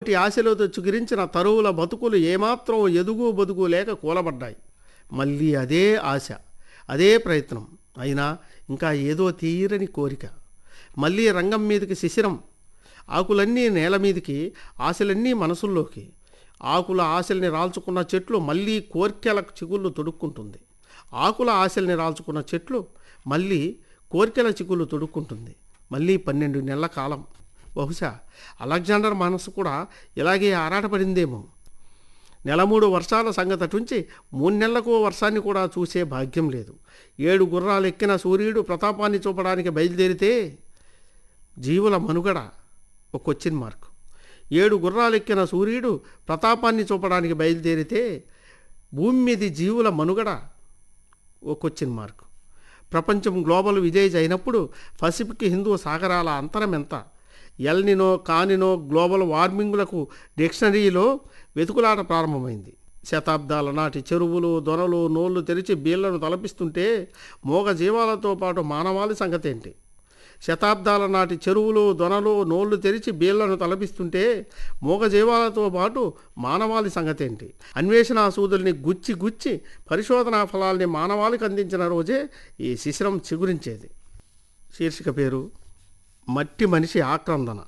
వంటి ఆశలతో చుగిరించిన తరువుల బతుకులు ఏమాత్రం ఎదుగు బతుకు లేక కూలబడ్డాయి మళ్ళీ అదే ఆశ అదే ప్రయత్నం అయినా ఇంకా ఏదో తీరని కోరిక మళ్ళీ రంగం మీదకి శిశిరం ఆకులన్నీ నేల మీదకి ఆశలన్నీ మనసుల్లోకి ఆకుల ఆశల్ని రాల్చుకున్న చెట్లు మళ్ళీ కోర్కెల చిగుళ్ళు తొడుక్కుంటుంది ఆకుల ఆశల్ని రాల్చుకున్న చెట్లు మళ్ళీ కోర్కెల చిగుళ్ళు తొడుక్కుంటుంది మళ్ళీ పన్నెండు నెలల కాలం బహుశా అలెగ్జాండర్ మనసు కూడా ఇలాగే ఆరాటపడిందేమో నెల మూడు వర్షాల సంగతి అటుంచి మూడు నెలలకు వర్షాన్ని కూడా చూసే భాగ్యం లేదు ఏడు గుర్రాలు ఎక్కిన సూర్యుడు ప్రతాపాన్ని చూపడానికి బయలుదేరితే జీవుల మనుగడ ఒక క్వశ్చన్ మార్క్ ఏడు గుర్రాలెక్కిన సూర్యుడు ప్రతాపాన్ని చూపడానికి బయలుదేరితే భూమి మీది జీవుల మనుగడ ఓ క్వశ్చన్ మార్క్ ప్రపంచం గ్లోబల్ విజేజ్ అయినప్పుడు పసిఫిక్ హిందూ సాగరాల అంతరం ఎంత ఎల్నినో కానినో గ్లోబల్ వార్మింగ్లకు డిక్షనరీలో వెతుకులాట ప్రారంభమైంది శతాబ్దాల నాటి చెరువులు దొరలు నోళ్లు తెరిచి బీళ్లను తలపిస్తుంటే మోగ జీవాలతో పాటు మానవాళి సంగతి ఏంటి శతాబ్దాల నాటి చెరువులు దొనలు నోళ్లు తెరిచి బీళ్లను తలపిస్తుంటే మూగజీవాలతో పాటు మానవాళి సంగతేంటి అన్వేషణ సూదుల్ని గుచ్చి గుచ్చి పరిశోధనా ఫలాల్ని మానవాళికి అందించిన రోజే ఈ శిశిరం చిగురించేది శీర్షిక పేరు మట్టి మనిషి ఆక్రందన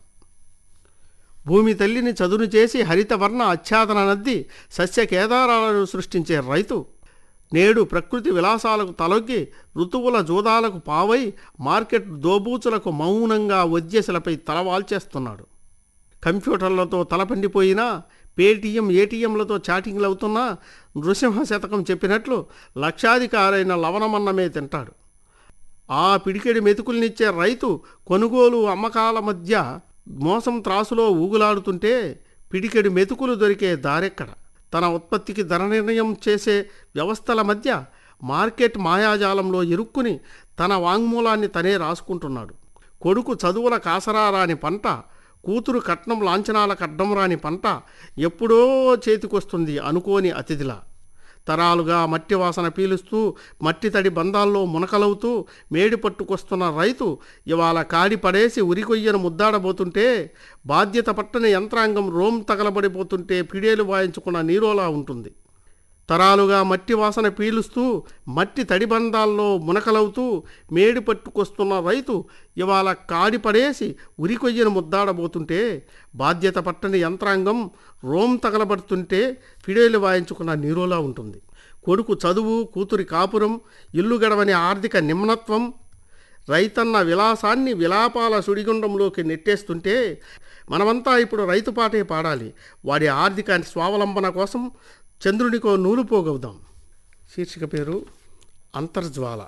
భూమి తల్లిని చదును చేసి హరితవర్ణ ఆచ్ఛాదన నద్ది సస్య కేదారాలను సృష్టించే రైతు నేడు ప్రకృతి విలాసాలకు తలొగ్గి ఋతువుల జూదాలకు పావై మార్కెట్ దోబూచులకు మౌనంగా వద్యశలపై తలవాల్చేస్తున్నాడు కంప్యూటర్లతో తలపండిపోయినా పేటీఎం ఏటీఎంలతో చాటింగ్లు అవుతున్నా నృసింహ శతకం చెప్పినట్లు లక్షాధికారైన లవణమన్నమే తింటాడు ఆ పిడికెడి మెతుకుల్నిచ్చే రైతు కొనుగోలు అమ్మకాల మధ్య మోసం త్రాసులో ఊగులాడుతుంటే పిడికెడి మెతుకులు దొరికే దారెక్కడ తన ఉత్పత్తికి ధర నిర్ణయం చేసే వ్యవస్థల మధ్య మార్కెట్ మాయాజాలంలో ఇరుక్కుని తన వాంగ్మూలాన్ని తనే రాసుకుంటున్నాడు కొడుకు చదువుల కాసరా రాని పంట కూతురు కట్నం లాంఛనాలకు అడ్డం రాని పంట ఎప్పుడో చేతికొస్తుంది అనుకోని అతిథిలా తరాలుగా మట్టి వాసన పీలుస్తూ మట్టి తడి బంధాల్లో మునకలవుతూ మేడి పట్టుకొస్తున్న రైతు ఇవాళ కాడి పడేసి ఉరికొయ్యను ముద్దాడబోతుంటే బాధ్యత పట్టని యంత్రాంగం రోమ్ తగలబడిపోతుంటే పిడేలు వాయించుకున్న నీరోలా ఉంటుంది తరాలుగా మట్టి వాసన పీలుస్తూ మట్టి తడి బంధాల్లో మునకలవుతూ మేడి పట్టుకొస్తున్న రైతు ఇవాళ కాడి పడేసి ఉరికొయ్యను ముద్దాడబోతుంటే బాధ్యత పట్టని యంత్రాంగం రోమ్ తగలబడుతుంటే ఫిడేలు వాయించుకున్న నీరోలా ఉంటుంది కొడుకు చదువు కూతురి కాపురం ఇల్లు గడవని ఆర్థిక నిమ్నత్వం రైతన్న విలాసాన్ని విలాపాల సుడిగుండంలోకి నెట్టేస్తుంటే మనమంతా ఇప్పుడు రైతు పాటే పాడాలి వాడి ఆర్థిక స్వావలంబన కోసం చంద్రునికో నూలు పోగవుదాం శీర్షిక పేరు అంతర్జ్వాల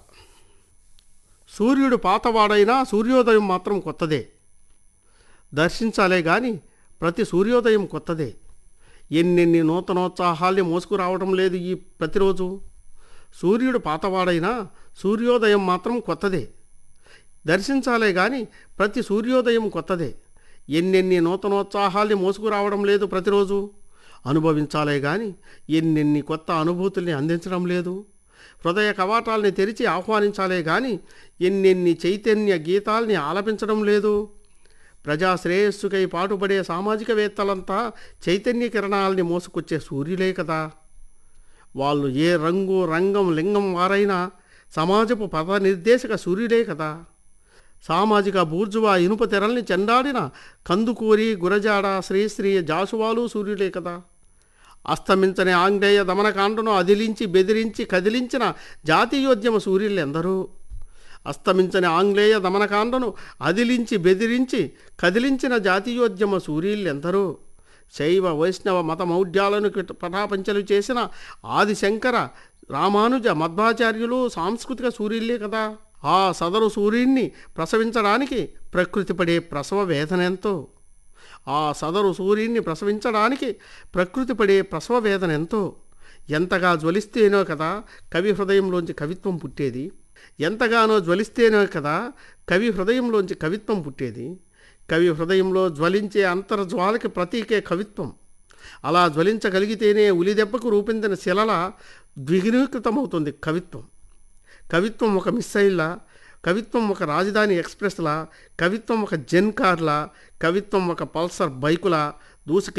సూర్యుడు పాతవాడైనా సూర్యోదయం మాత్రం కొత్తదే దర్శించాలే గాని ప్రతి సూర్యోదయం కొత్తదే ఎన్నెన్ని నూతనోత్సాహాల్ని మోసుకురావడం లేదు ఈ ప్రతిరోజు సూర్యుడు పాతవాడైనా సూర్యోదయం మాత్రం కొత్తదే దర్శించాలే గాని ప్రతి సూర్యోదయం కొత్తదే ఎన్నెన్ని నూతనోత్సాహాల్ని మోసుకురావడం లేదు ప్రతిరోజు అనుభవించాలే గాని ఎన్నెన్ని కొత్త అనుభూతుల్ని అందించడం లేదు హృదయ కవాటాల్ని తెరిచి ఆహ్వానించాలే గాని ఎన్నెన్ని చైతన్య గీతాల్ని ఆలపించడం లేదు ప్రజా శ్రేయస్సుకై పాటుపడే సామాజికవేత్తలంతా చైతన్య కిరణాల్ని మోసుకొచ్చే సూర్యులే కదా వాళ్ళు ఏ రంగు రంగం లింగం వారైనా సమాజపు పద నిర్దేశక సూర్యుడే కదా సామాజిక బూర్జువా ఇనుప తెరల్ని చెండాడిన కందుకూరి గురజాడ శ్రీశ్రీ జాసువాలు సూర్యుడే కదా అస్తమించని ఆంగ్లేయ దమనకాండను అదిలించి బెదిరించి కదిలించిన జాతీయోద్యమ సూర్యులెందరూ అస్తమించని ఆంగ్లేయ దమనకాండను అదిలించి బెదిరించి కదిలించిన జాతీయోద్యమ సూర్యులెందరూ శైవ వైష్ణవ మత మౌఢ్యాలను కిట- పటాపంచలు చేసిన ఆదిశంకర రామానుజ మధ్వాచార్యులు సాంస్కృతిక సూర్యులే కదా ఆ సదరు సూర్యుణ్ణి ప్రసవించడానికి ప్రకృతి పడే ప్రసవ వేదనెంతో ఆ సదరు సూర్యుణ్ణి ప్రసవించడానికి ప్రకృతి పడే ప్రసవ వేదన ఎంతో ఎంతగా జ్వలిస్తేనో కదా కవి హృదయంలోంచి కవిత్వం పుట్టేది ఎంతగానో జ్వలిస్తేనో కదా కవి హృదయంలోంచి కవిత్వం పుట్టేది కవి హృదయంలో జ్వలించే అంతర్జ్వాలకి ప్రతీకే కవిత్వం అలా జ్వలించగలిగితేనే ఉలిదెబ్బకు రూపొందిన శిలల ద్విగుణీకృతమవుతుంది కవిత్వం కవిత్వం ఒక మిస్సైల్లా కవిత్వం ఒక రాజధాని ఎక్స్ప్రెస్లా కవిత్వం ఒక జెన్ కార్లా కవిత్వం ఒక పల్సర్ బైకులా దూసుకు